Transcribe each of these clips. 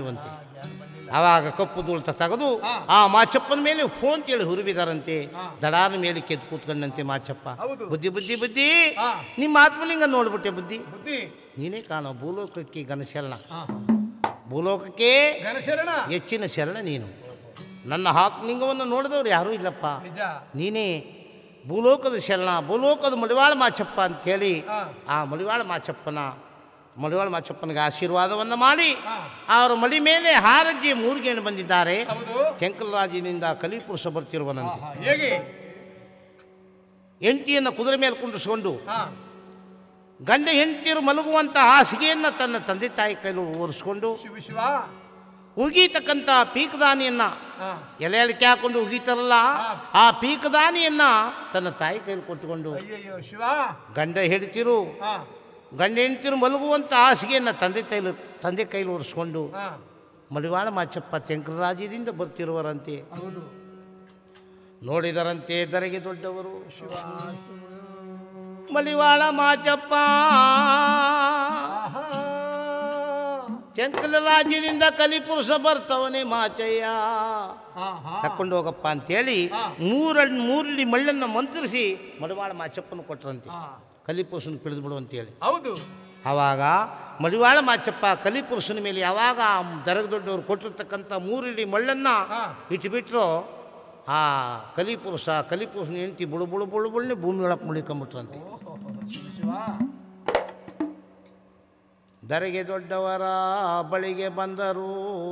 ಬಿಡುವಂತೆ ಆವಾಗ ಕಪ್ಪು ಧೂಳ್ತ ತೆಗೆದು ಆ ಮಾಚಪ್ಪನ ಮೇಲೆ ಫೋನ್ ಕೇಳಿ ಹುರುಬಿದಾರಂತೆ ದಡಾರ ಮೇಲೆ ಕೆದ್ದು ಕೂತ್ಕೊಂಡಂತೆ ಮಾಚಪ್ಪ ಹೌದು. ಬುದ್ಧಿ ಬುದ್ಧಿ ಬುದ್ಧಿ ಹಾ. ನಿಮ್ಮ ಆತ್ಮಲಿಂಗ ನೋಡ್ಬಿಟ್ಟೆ ಬುದ್ಧಿ ಬುದ್ಧಿ ನೀನೇ ಕಾಣೋ ಭೂಲೋಕಕ್ಕೆ ಘನಶರಣ ಹಾ ಭೂಲೋಕಕ್ಕೆ ಘನಶರಣ ಹೆಚ್ಚಿನ ಶರಣ ನೀನು ನನ್ನ ಆತ್ಮಲಿಂಗವನ್ನು ನೋಡಿದವ್ರು ಯಾರೂ ಇಲ್ಲಪ್ಪ ನಿಜ ನೀನೇ ಭೂಲೋಕದ ಶರಣ ಭೂಲೋಕದ ಮಡಿವಾಳ ಮಾಚಪ್ಪ ಅಂತೇಳಿ ಹಾ. ಆ ಮಡಿವಾಳ ಮಾಚಪ್ಪನ ಮಡಿವಾಳ ಮಾಚಪ್ಪನಿಗೆ ಆಶೀರ್ವಾದವನ್ನು ಮಾಡಿ ಹಾ. ಅವರ ಮಡಿ ಮೇಲೆ ಹಾರಜ್ಜಿ ಮೂರ್ಗೇಣು ಬಂದಿದ್ದಾರೆ ಹೌದು ಶಂಕರರಾಜಿನಿಂದ ಕಲಿಪುರುಷ ಬರ್ತಿರುವನಂತೆ ಆಹಾ, ಹೇಗೆ ಹೆಂಡತಿಯನ್ನು ಕುದುರೆ ಮೇಲೆ ಕುಂಡಿಸ್ಕೊಂಡು ಹಾ ಗಂಡ ಹೆಂಡತಿಯರು ಮಲಗುವಂಥ ಹಾಸಿಗೆಯನ್ನು ತನ್ನ ತಂದೆ ತಾಯಿ ಕೈಲಿ ಒರೆಸ್ಕೊಂಡು ಶಿವ ಶಿವ ಉಗೀತಕ್ಕಂಥ ಪೀಕದಾನಿಯನ್ನ ಹಾ ಎಲೆ ಅಡಿಕೆ ಹಾಕೊಂಡು ಉಗೀತಾರಲ್ಲ ಆ ಪೀಕದಾನಿಯನ್ನ ತನ್ನ ತಾಯಿ ಕೈಲಿ ಕೊಟ್ಟುಕೊಂಡು ಅಯ್ಯಯ್ಯೋ ಶಿವ ಗಂಡ ಹೆಂಡತಿರು ಹಾ ಗಂಡ ಹೆಂಡತಿರು ಮಲಗುವಂಥ ಹಾಸಿಗೆಯನ್ನು ತಂದೆ ಕೈಲಿ ತಂದೆ ಕೈಲಿ ಒರೆಸ್ಕೊಂಡು ಹಾ ಮಡಿವಾಳ ಮಾಚಪ್ಪ ತೆಂಕರಾಜ್ಯದಿಂದ ಬರ್ತಿರುವರಂತೆ ಹೌದು ನೋಡಿದರಂತೆ ದರೆಗೆ ದೊಡ್ಡವರು ಶಿವ ಮಡಿವಾಳ ಮಾಚಪ್ಪ ಆಹಾ ಚಂಕಲ ರಾಜ್ಯದಿಂದ ಕಲಿಪುರುಷ ಬರ್ತವನೇ ಮಾಚಯ್ಯ ಆಹಾ ತಕೊಂಡು ಹೋಗಪ್ಪ ಅಂತೇಳಿ ಹಾ. ಮೂರಡಿ ಮೂರಡಿ ಮಳ್ಳನ್ನು ಮಂತ್ರಿಸಿ ಮಡಿವಾಳ ಮಾಚಪ್ಪನ ಕೊಟ್ರಂತೆ ಹಾ ಕಲಿಪುರುಷನ ಪಿಳಿದು ಬಿಡು ಅಂತೇಳಿ ಹೌದು ಆವಾಗ ಮಡಿವಾಳ ಮಾಚಪ್ಪ ಕಲಿಪುರುಷನ ಮೇಲೆ ಯಾವಾಗ ಆ ದರಗ ದೊಡ್ಡವರು ಕೊಟ್ಟಿರ್ತಕ್ಕಂಥ ಮೂರಿಡಿ ಮಳ್ಳನ್ನು ಹಾ. ಇಟ್ಬಿಟ್ರು ಆ ಕಲಿಪುರುಷ ಕಲಿಪುರುಷನ ಹೆಂಡತಿ ಬುಳು ಬುಳು ಬುಳು ಬುಳ್ಳೆ ಭೂಮಿ ಒಳಗೆ ಮುಳಿಕೊಂಬಿಟ್ರಂತೆ ಓಹೋ ಶಿವ ಶಿವ ದರೆಗೆ ದೊಡ್ಡವರ ಬಳಿಗೆ ಬಂದರು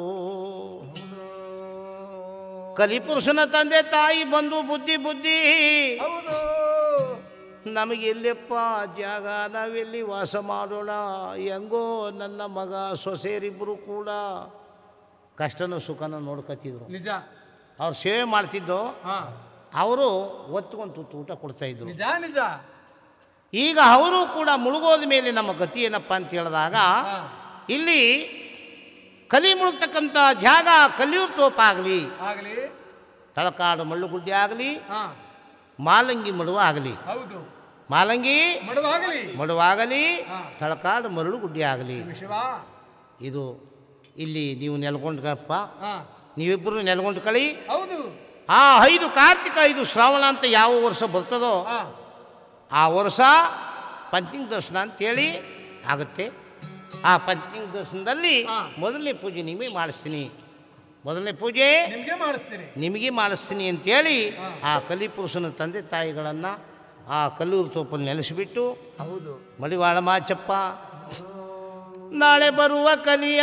ಕಲಿಪುರುಷನ ತಂದೆ ತಾಯಿ ಬಂದು ಬುದ್ಧಿ ಬುದ್ಧಿ ಹೌದು ನಮಗೆ ಎಲ್ಲಿಯಪ್ಪ ಜಾಗ ನಾವೆಲ್ಲಿ ವಾಸ ಮಾಡೋಣ ಹೆಂಗೋ ನನ್ನ ಮಗ ಸೊಸೆಯರಿಬ್ಬರು ಕೂಡ ಕಷ್ಟನ ಸುಖನ ನೋಡ್ಕೊತಿದ್ರು ನಿಜ ಅವ್ರು ಸೇವೆ ಮಾಡ್ತಿದ್ದೋ ಹಾ ಅವರು ಒತ್ಕೊಂಡು ತುತ್ತು ಊಟ ಕೊಡ್ತಾಯಿದ್ರು ನಿಜ ನಿಜ ಈಗ ಅವರು ಕೂಡ ಮುಳುಗೋದ ಮೇಲೆ ನಮ್ಮ ಗತಿ ಏನಪ್ಪ ಅಂತ ಹೇಳಿದಾಗ ಹಾ ಇಲ್ಲಿ ಕಲಿ ಮುಳುಗ್ತಕ್ಕಂಥ ಜಾಗ ಕಲಿಯು ತೋಪಾಗಲಿ ಆಗಲಿ ತಳಕಾಡು ಮಳ್ಳುಗುಡ್ಡೆ ಆಗಲಿ ಹಾ ಮಾಲಂಗಿ ಮಡುವ ಆಗಲಿ ಹೌದು ಮಾಲಂಗಿ ಮಡುವಾಗಲಿ ಮಡುವಾಗಲಿ ಹಾ. ತಳಕಾಡು ಮರಳು ಗುಡ್ಡೆ ಆಗಲಿ ಶಿವ ಶಿವ ಇದು ಇಲ್ಲಿ ನೀವು ನೆಲ್ಕೊಂಡ್ರಪ್ಪ ಹಾ ನೀವಿಬ್ಬರು ನೆಲ್ಕೊಂಡು ಕಳಿ ಹೌದು ಆ ಐದು ಕಾರ್ತಿಕ ಐದು ಶ್ರಾವಣ ಅಂತ ಯಾವ ವರ್ಷ ಬರ್ತದೋ ಹಾ ಆ ವರ್ಷ ಪಂಚಿಂಗ್ ದರ್ಶನ ಅಂತೇಳಿ ಆಗುತ್ತೆ ಆ ಪಂಚಿಂಗ್ ದರ್ಶನದಲ್ಲಿ ಹಾ. ಮೊದಲನೇ ಪೂಜೆ ನಿಮಗೆ ಮಾಡಿಸ್ತೀನಿ ಮೊದಲನೇ ಪೂಜೆ ನಿಮ್ಗೆ ಮಾಡಿಸ್ತೀನಿ ನಿಮಗೆ ಮಾಡಿಸ್ತೀನಿ ಅಂತೇಳಿ ಆ ಕಲಿಪುರುಷನ ತಂದೆ ತಾಯಿಗಳನ್ನು ಆ ಕಲ್ಲೂರು ತೋಪಲ್ಲಿ ನೆಲೆಸಿಬಿಟ್ಟು ಹೌದು ಮಡಿವಾಳ ಮಾಚಪ್ಪ ನಾಳೆ ಬರುವ ಕಲಿಯ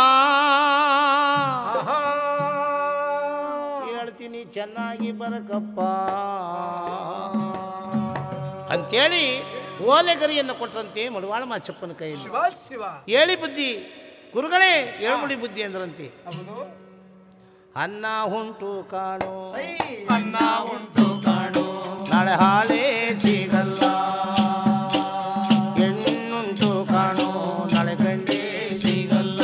ಆಹಾ ಹೇಳ್ತೀನಿ ಚೆನ್ನಾಗಿ ಬರಕಪ್ಪ ಅಂತೇಳಿ ಓಲೆಗರಿಯನ್ನು ಕೊಟ್ಟಂತೆ ಮಡಿವಾಳ ಮಾಚಪ್ಪನ ಕೈಯಲ್ಲಿ ಶಿವ ಶಿವ ಹೇಳಿ ಬುದ್ಧಿ ಗುರುಗಳೇ ಹೇಳ್ಬಿಡಿ ಬುದ್ಧಿ ಅಂದ್ರಂತೆ ಹೌದು ಅನ್ನ ಉಂಟು ಕಾಣು ಅನ್ನ ಉಂಟು ಕಾಣು ನಾಳೆ ಹಾಳೇ ಸಿಗಲ್ಲ ಹೆಣ್ಣುಂಟು ಕಾಣು ನಾಳೆ ಗಂಡೇ ಸಿಗಲ್ಲ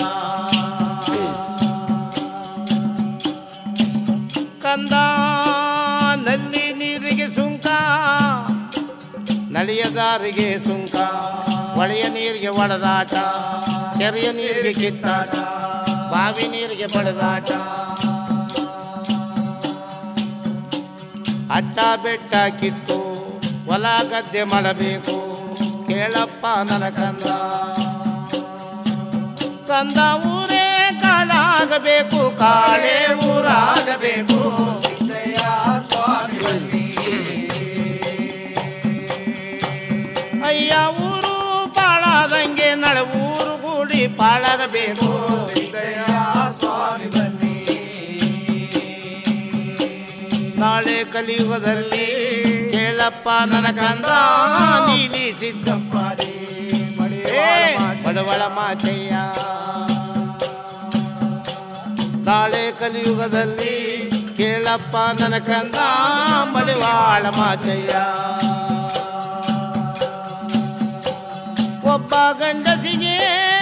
ಕಂದ ನಲ್ಲಿ ನೀರಿಗೆ ಸುಂಕ ನಳಿಯ ದಾರಿಗೆ ಸುಂಕ ಹೊಳೆಯ ನೀರಿಗೆ ಒಡೆದಾಟ ಕೆರೆಯ ನೀರಿಗೆ ಕಿತ್ತಾಟ ಬಾವಿ ನೀರಿಗೆ ಬಡದಾಟ ಅಟ್ಟ ಬೆಟ್ಟ ಕಿತ್ತು ಹೊಲ ಗದ್ದೆ ಮಾಡಬೇಕು ಕೇಳಪ್ಪ ನನ್ನ ಕಂದ ಕಂದ ಊರೇ ಕಾಲಾಗಬೇಕು ಕಾಳೇ ಊರಾಗಬೇಕು ಅಯ್ಯ ಊರು ಪಾಳಾದಂಗೆ ನಳ ಊರು ಗೂಡಿ ಪಾಳಾಗಬೇಕು ನಾಳೆ ಕಲಿಯುಗದಲ್ಲಿ ಕೇಳಪ್ಪ ನನ್ನ ಕಂದ ನೀಲಿ ಸಿದ್ದಪ್ಪ ಏ, ಮಡವಳ ಮಾಚಯ್ಯ ನಾಳೆ ಕಲಿಯುಗದಲ್ಲಿ ಕೇಳಪ್ಪ ನನ್ನ ಕಂದ ಮಡಿವಾಳ ಮಾಚಯ್ಯ ಒಬ್ಬ ಗಂಡಸಿಗೆ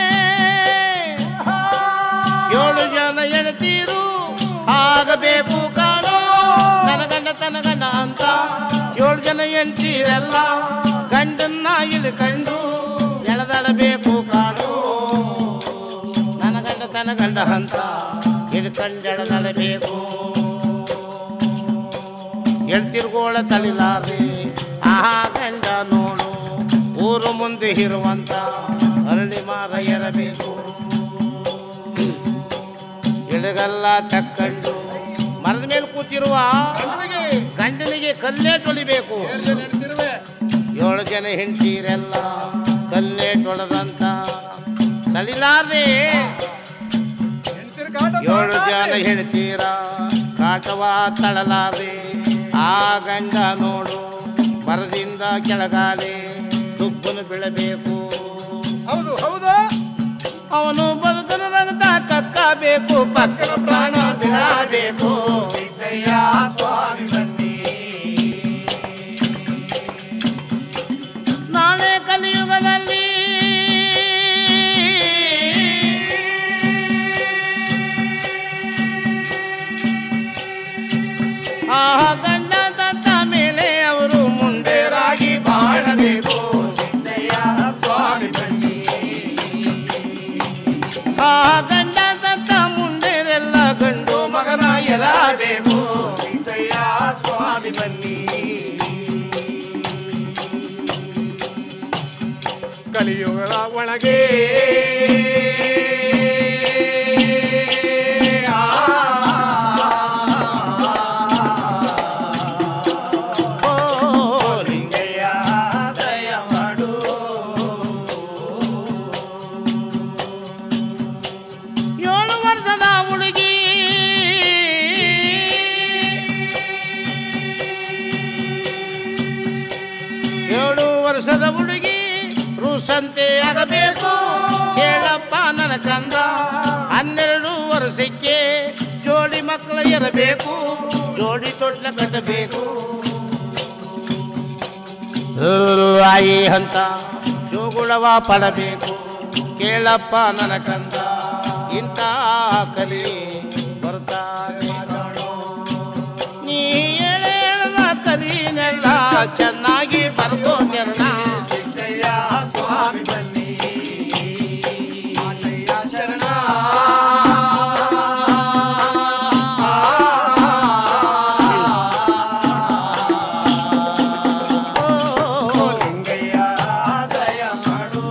ಏಳು ಜನ ಎಣತೀರು ಆಗಬೇಕು ಕಾಣೋ ನನ್ನ ಗಂಡ ತನ್ನ ಗಂಡ ಅಂತ ಏಳು ಜನ ಎಣ್ತೀರಲ್ಲ ಗಂಡನ್ನ ಇಳ್ಕಂಡು ಎಳೆದಾಡಬೇಕು ಕಾಣೋ ನನ್ನ ಗಂಡ ತನ್ನ ಗಂಡ ಹಂತ ಹಿಡ್ಕಂಡೆಳನಬೇಕು ಎಳ್ತಿರ್ಗೋಳ ತಳಿಲಾರೆ ಆ ಗಂಡ ನೋಡು ಊರು ಮುಂದೆ ಇರುವಂತ ಅರಳಿ ಮಾರ ಇರಬೇಕು ಎಳಗಲ್ಲ ತಕ್ಕಂಡು ಮರದ ಮೇಲೆ ಕೂತಿರುವ ಗಂಡನಿಗೆ ಗಂಡನಿಗೆ ಕಲ್ಲೇ ತೊಳಿಬೇಕು ಏಳು ಜನ ಹೆಣ್ತಿರುವೆ. ಏಳು ಜನ ಹೆಂಡತೀರೆಲ್ಲ ಕಲ್ಲೇ ತೊಳೆದಂತ ತಳಿಲಾರ್ದೆ ಹೆಣ್ತಿರ ಕಾಟ ಏಳು ಜನ ಹೇಳ್ತೀರ ಕಾಟವ ತಳಲಾರೆ ಆ ಗಂಡ ನೋಡು ಮರದಿಂದ ಕೆಳಗಾಲೆ ದುಬ್ಬನು ಬೀಳಬೇಕು ಹೌದು ಹೌದು ಅವನು ಬದುಕಲು ರಕ್ತ ಕಕ್ಕಬೇಕು ಪಕ್ಕದ ಪ್ರಾಣ ಬಿಡಬೇಕು ನಾಳೆ ಕಲಿಯುಗದಲ್ಲಿ ಆ ಗಂಡ ಸತ್ತ ಮೇಲೆ ಅವರು ಮುಂಡೆರಾಗಿ ಬಾಳಬೇಕು ಆ ಗಂಡ ಸತ್ತ ಮುಂಡೆರೆಲ್ಲ ಗಂಡು ಮಗನ ಎಲಾಬೇಕು ಸ್ವಾಮಿ ಬನ್ನಿ ಕಲಿಯುಗದ ಒಳಗೆ ಓ ಲಿಂಗಯ್ಯ ದಯ ಮಾಡು ಏಳು ವರ್ಷದ ಹುಡುಗಿ ಏಳು ವರ್ಷದ ಹುಡುಗಿ ರುಸಂತೆ ಆಗಬೇಕು ಕೇಳಪ್ಪ ನನ್ನ ಕಂದ ಹನ್ನೆರಡು ವರ್ಷಕ್ಕೆ ಜೋಡಿ ಮಕ್ಕಳ ಇರಬೇಕು ಜೋಡಿ ತೊಟ್ಲ ಕಟ್ಟಬೇಕು ಆಯಿ ಅಂತ ಜೋಗುಳವ ಪಡಬೇಕು ಕೇಳಪ್ಪ ನನ್ನ ಕಂದ ಇಂಥ ಕಲಿ ಬರ್ತಾನೆ ನೀ ಹೇಳೇ ಹೇಳದ ಕಲಿನೆಲ್ಲ ಚೆನ್ನಾಗಿ ಬರ್ಬೋದಿರಣ ಲಿಂಗಯ್ಯ ಸ್ವಾಮಿ ಬನ್ನಿ ಮಾತಯ್ಯ ಶರಣ ಓ, ಲಿಂಗಯ್ಯ ದಯ ಮಾಡು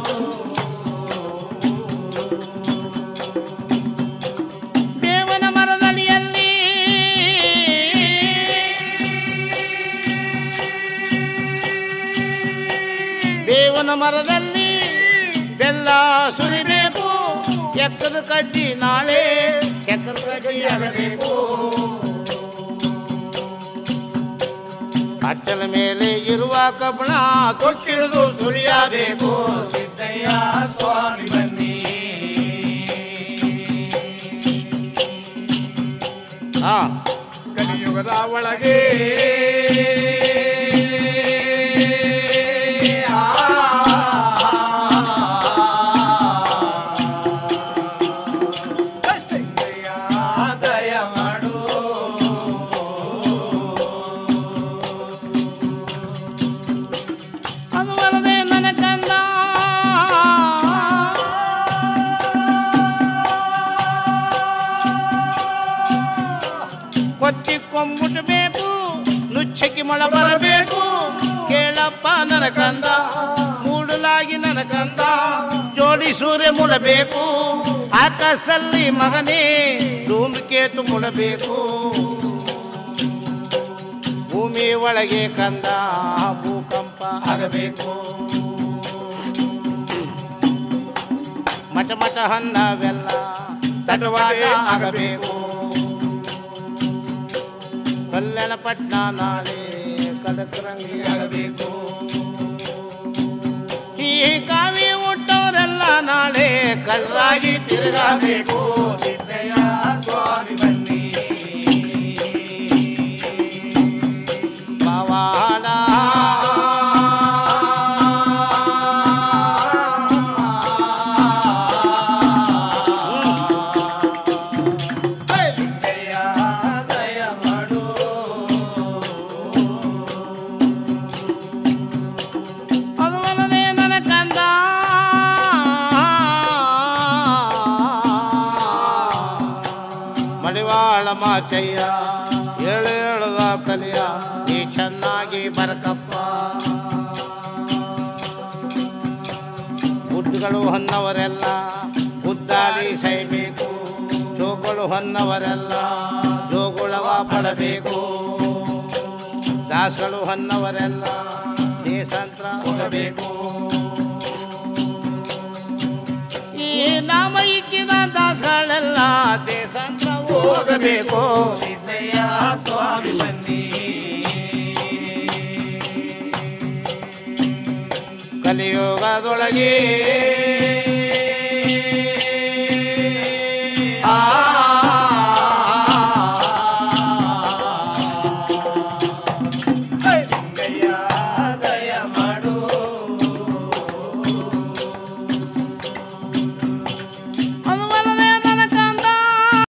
ಬೇವನ ಮರದಡಿಯಲ್ಲಿ ಬೇವನ ಮರದಲ್ಲಿ ಬೆಲ್ಲ ಸುರಿಬೇಕು ಎಕ್ಕದ ಕಡ್ಡಿ ನಾಳೆ ಎಕ್ಕದ ಕಡ್ಡಿ ಆಗಬೇಕು ಅಟ್ಟಲ ಮೇಲೆ ಇರುವ ಕಬ್ಬಣ ತೊಟ್ಟಿಳಿದು ಸುರಿಯಬೇಕು ಸಿದ್ದಯ್ಯ ಸ್ವಾಮಿ ಬನ್ನಿ ಹಾ ಕಲಿಯುಗದ ಒಳಗೆ ಸಿದ್ದಯ್ಯ ದಯ ಮಾಡು ಅದು ಅಲ್ಲದೆ ನನ್ನ ಕಂದ ಕೊಚ್ಚಿ ಕೊಂಬುಟಬೇಕು ನುಚ್ಚಕ್ಕಿ ಮೊಳ ಬರಬೇಕು ಕೇಳಪ್ಪ ನನ್ನ ಕಂದ ಮೂಡಲಾಗಿ ನನ್ನ ಕಂದ ಜೋಡಿ ಸೂರ್ಯ ಮುಳಬೇಕು ಆಕಾಶದಲ್ಲಿ ಮಗನೇ ಧೂಮಕೇತು ಮುಳಬೇಕು ಭೂಮಿ ಒಳಗೆ ಕಂದ ಭೂಕಂಪ ಆಗಬೇಕು ಮಠ ಮಠ ಹಣ್ಣವೆಲ್ಲ ತಟವಾಟ ಆಗಬೇಕು ಕಲ್ಯಾಣ ಪಟ್ನ ನಾಳೆ ಕದಕರಂಗಿ ಆಗಬೇಕು ಈ ಕಾವಿ ಹುಟ್ಟವರೆಲ್ಲ ನಾಳೆ ಕಲ್ರಾಗಿ ತಿರುಗಬೇಕು ಸಿದ್ದಯ್ಯ ಸ್ವಾಮಿ ಬನ್ನಿ ಪವಾಡ ಸಿದ್ದಯ್ಯ ದಯ ಮಾಡು ಅದು ಅಲ್ಲದೆ ನನ್ನ ಕಂದ ಮಡಿವಾಳ ಮಾಚಯ್ಯ ಏಳು ಏಳುದ ಕಲಿಯ ನೀ ಚೆನ್ನಾಗಿ ಬರಕಪ್ಪ ಬುದ್ಧಗಳು ಹೊನ್ನವರೆಲ್ಲ ಬುದ್ಧಾಡಿ ಸೈಬೇಕು ಜೋಗಳು ಹೊನ್ನವರೆಲ್ಲ ಜೋಗುಳವ ಪಡಬೇಕು ದಾಸಗಳು ಹೊನ್ನವರೆಲ್ಲ ದೇಶಾಂತರ ಹೋಗಬೇಕು ಈ ನಾಮ ಇಕ್ಕಿದ ದಾಸಗಳೆಲ್ಲ ದೇಶಾಂತರ ಹೋಗಬೇಕು ಸಿದ್ದಯ್ಯ ಸ್ವಾಮಿ ಬನ್ನಿ ಕಲಿಯುಗದೊಳಗೆ